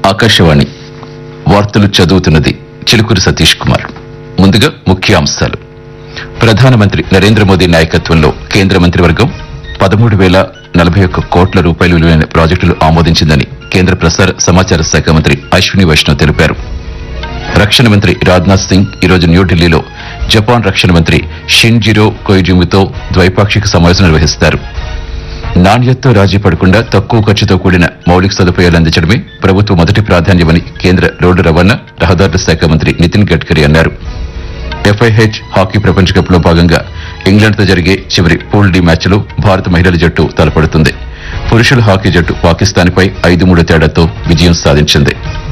ఆకాశవాణి వార్తలు చదువుతున్నది చిలుకూరి సతీష్ కుమార్ ముందుగా ముఖ్య అంశాలు ప్రధానమంత్రి నరేంద్ర మోదీ నాయకత్వంలో కేంద్ర మంత్రివర్గం పదమూడు వేల నలభై ఒక్క కోట్ల రూపాయల విలువైన ప్రాజెక్టులు ఆమోదించిందని కేంద్ర ప్రసార సమాచార శాఖ మంత్రి అశ్విని వైష్ణవ్ తెలిపారు రక్షణ మంత్రి రాజ్నాథ్ సింగ్ ఈరోజు న్యూఢిల్లీలో జపాన్ రక్షణ మంత్రి షిన్జిరో కొయిజుమితో ద్వైపాక్షిక సమావేశం నిర్వహిస్తారు నాణ్యతతో రాజీ పడకుండా తక్కువ ఖర్చుతో కూడిన మౌలిక సదుపాయాలు అందించడమే ప్రభుత్వ మొదటి ప్రాధాన్యమని కేంద్ర రోడ్డు రవాణా రహదారుల శాఖ మంత్రి నితిన్ గడ్కరీ అన్నారు ఎఫ్ఐహెచ్ హాకీ ప్రపంచ కప్ లో భాగంగా ఇంగ్లాండ్తో జరిగే చివరి పూల్ డి మ్యాచ్లో భారత మహిళల జట్టు తలపడుతుంది పురుషుల హాకీ జట్టు పాకిస్తాన్పై ఐదు మూడు తేడాతో విజయం సాధించింది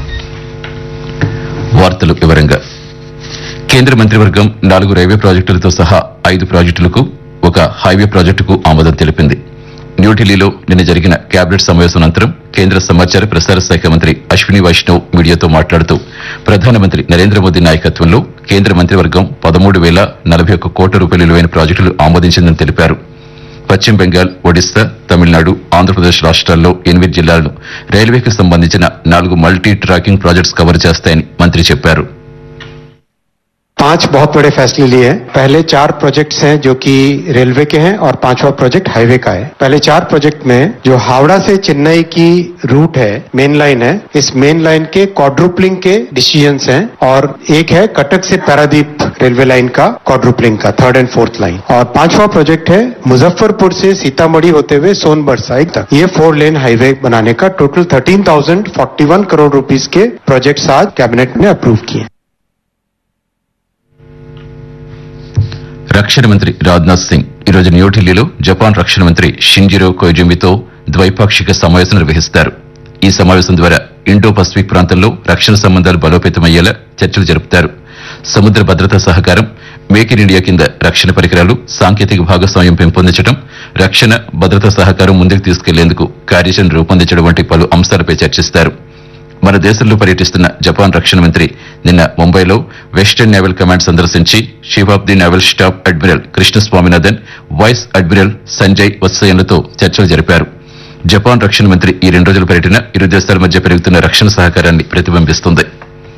వార్తలు వివరంగా కేంద్ర మంత్రివర్గం నాలుగు రైల్వే ప్రాజెక్టులతో సహా ఐదు ప్రాజెక్టులకు ఒక హైవే ప్రాజెక్టుకు ఆమోదం తెలిపింది న్యూఢిల్లీలో నిన్న జరిగిన కేబినెట్ సమావేశం అనంతరం కేంద్ర సమాచార ప్రసార శాఖ మంత్రి అశ్విని వైష్ణవ్ మీడియాతో మాట్లాడుతూ ప్రధానమంత్రి నరేంద్ర మోదీ నాయకత్వంలో కేంద్ర మంత్రివర్గం పదమూడు వేల నలభై ఒక్క కోట్ల రూపాయల విలువైన ప్రాజెక్టులు ఆమోదించిందని తెలిపారు పశ్చిమ బెంగాల్ ఒడిశా తమిళనాడు ఆంధ్రప్రదేశ్ రాష్ట్రాల్లో ఎనిమిది జిల్లాలను రైల్వేకి సంబంధించిన నాలుగు మల్టీ ట్రాకింగ్ ప్రాజెక్ట్స్ కవర్ చేస్తాయని మంత్రి చెప్పారు पांच बहुत बड़े फैसले लिए हैं पहले चार प्रोजेक्ट्स हैं जो कि रेलवे के हैं और पांचवा प्रोजेक्ट हाईवे का है पहले चार प्रोजेक्ट में जो हावड़ा से चेन्नई की रूट है मेन लाइन है इस मेन लाइन के क्वाड्रुपलिंग के डिसीजंस हैं और एक है कटक से पैरादीप रेलवे लाइन का क्वाड्रुपलिंग का थर्ड एंड फोर्थ लाइन और पांचवा प्रोजेक्ट है मुजफ्फरपुर से सीतामढ़ी होते हुए सोनभर साइड तक ये फोर लेन हाईवे बनाने का total thirteen thousand forty one crore rupees के प्रोजेक्ट्स आज कैबिनेट ने अप्रूव किए రక్షణ మంత్రి రాజ్నాథ్ సింగ్ ఈరోజు న్యూఢిల్లీలో జపాన్ రక్షణ మంత్రి షింజిరో కొయిజుమితో ద్వైపాక్షిక సమావేశం నిర్వహిస్తారు ఈ సమావేశం ద్వారా ఇండో పసిఫిక్ ప్రాంతంలో రక్షణ సంబంధాలు బలోపేతమయ్యేలా చర్చలు జరుపుతారు సముద్ర భద్రతా సహకారం మేక్ ఇన్ ఇండియా కింద రక్షణ పరికరాలు సాంకేతిక భాగస్వామ్యం పెంపొందించడం రక్షణ భద్రతా సహకారం ముందుకు తీసుకెళ్లేందుకు కార్యాచరణ రూపొందించడం వంటి పలు అంశాలపై చర్చిస్తారు మన దేశంలో పర్యటిస్తున్న జపాన్ రక్షణ మంత్రి నిన్న ముంబైలో వెస్టర్న్ నేవల్ కమాండ్ సందర్శించి chief of the naval staff admiral Krishna Swaminathan vice admiral Sanjay వత్సయన్లతో చర్చలు జరిపారు జపాన్ రక్షణ మంత్రి ఈ రెండు రోజుల పర్యటన ఇరు దేశాల మధ్య పెరుగుతున్న రక్షణ సహకారాన్ని ప్రతిబింబిస్తుంది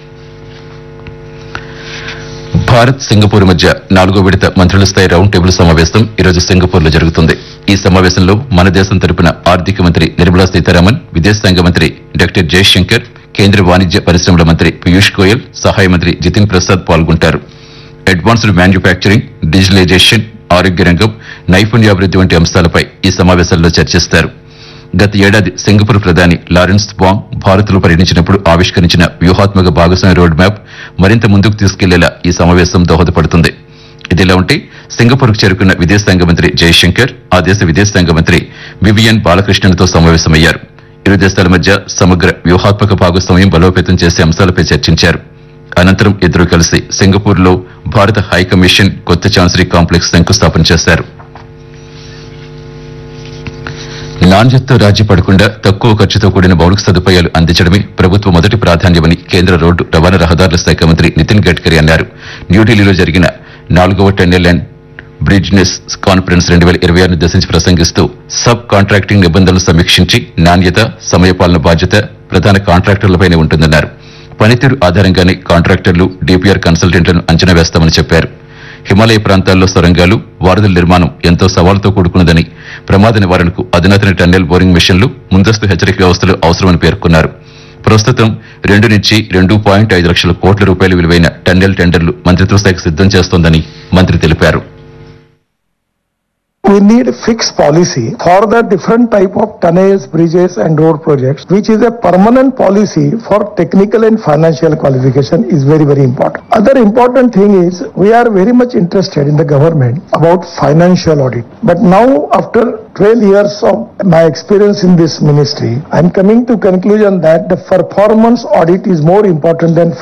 భారత్ సింగపూర్ మధ్య నాలుగో విడత మంత్రుల స్థాయి రౌండ్ టేబుల్ సమావేశం ఈరోజు సింగపూర్ లో జరుగుతుంది ఈ సమావేశంలో మన దేశం తరపున ఆర్థిక మంత్రి నిర్మలా సీతారామన్ విదేశాంగ మంత్రి డాక్టర్ జయశంకర్ కేంద్ర వాణిజ్య పరిశ్రమల మంత్రి పీయూష్ గోయల్ సహాయ మంత్రి జితిన్ ప్రసాద్ పాల్గొంటారు అడ్వాన్స్డ్ మ్యానుఫ్యాక్చరింగ్ డిజిటలైజేషన్ ఆరోగ్య రంగం నైపుణ్యాభివృద్ధి వంటి అంశాలపై ఈ సమావేశాల్లో చర్చిస్తారు గత ఏడాది సింగపూర్ ప్రధాని లారెన్స్ బాంగ్ భారత్ లో పర్యటించినప్పుడు ఆవిష్కరించిన వ్యూహాత్మక భాగస్వామ్య రోడ్ మ్యాప్ మరింత ముందుకు తీసుకెళ్లేలా ఈ సమావేశం దోహదపడుతుంది ఇదిలా ఉంటే సింగపూర్ కు చేరుకున్న విదేశాంగ మంత్రి జయశంకర్ ఆ దేశ విదేశాంగ మంత్రి వివియన్ బాలకృష్ణన్తో సమావేశమయ్యారు ఇరు దేశాల మధ్య సమగ్ర వ్యూహాత్మక భాగస్వామ్యం బలోపేతం చేసే అంశాలపై చర్చించారు అనంతరం ఇద్దరు కలిసి సింగపూర్ లో భారత హై కమిషన్ కొత్త ఛాన్సరీ కాంప్లెక్స్ శంకుస్థాపన చేశారు నాణ్యతతో రాజీ పడకుండా తక్కువ ఖర్చుతో కూడిన మౌలిక సదుపాయాలు అందించడమే ప్రభుత్వ మొదటి ప్రాధాన్యమని కేంద్ర రోడ్డు రవాణా రహదారుల శాఖ మంత్రి నితిన్ గడ్కరీ అన్నారు న్యూఢిల్లీలో జరిగిన నాలుగవ టెన్నెల్ అండ్ బ్రిడ్జ్నెస్ కాన్ఫరెన్స్ రెండు వేల ఇరవై ఆరును దశించి ప్రసంగిస్తూ సబ్ కాంట్రాక్టింగ్ నిబంధనలు సమీక్షించి నాణ్యత సమయపాలన బాధ్యత ప్రధాన కాంట్రాక్టర్లపైనే ఉంటుందన్నారు పనితీరు ఆధారంగానే కాంట్రాక్టర్లు డిపిఆర్ కన్సల్టెంట్లను అంచనా వేస్తామని చెప్పారు హిమాలయ ప్రాంతాల్లో సొరంగాలు వారధుల నిర్మాణం ఎంతో సవాలుతో కూడుకున్నదని ప్రమాద నివారణకు అధునాతన టన్నెల్ బోరింగ్ మిషన్లు ముందస్తు హెచ్చరిక వ్యవస్థలు అవసరమని పేర్కొన్నారు ప్రస్తుతం రెండు నుంచి రెండు పాయింట్ ఐదు లక్షల కోట్ల రూపాయల విలువైన టన్నెల్ టెండర్లు మంత్రిత్వ శాఖ సిద్ధం చేస్తోందని మంత్రి తెలిపారు We need fixed policy for the different type of tunnels, bridges and road projects, which is a permanent policy for technical and financial qualification is very, very important. Other important thing is we are very much interested in the government about financial audit. But now after 12 years of my experience in this ministry, I am coming to conclusion that the performance audit is more important than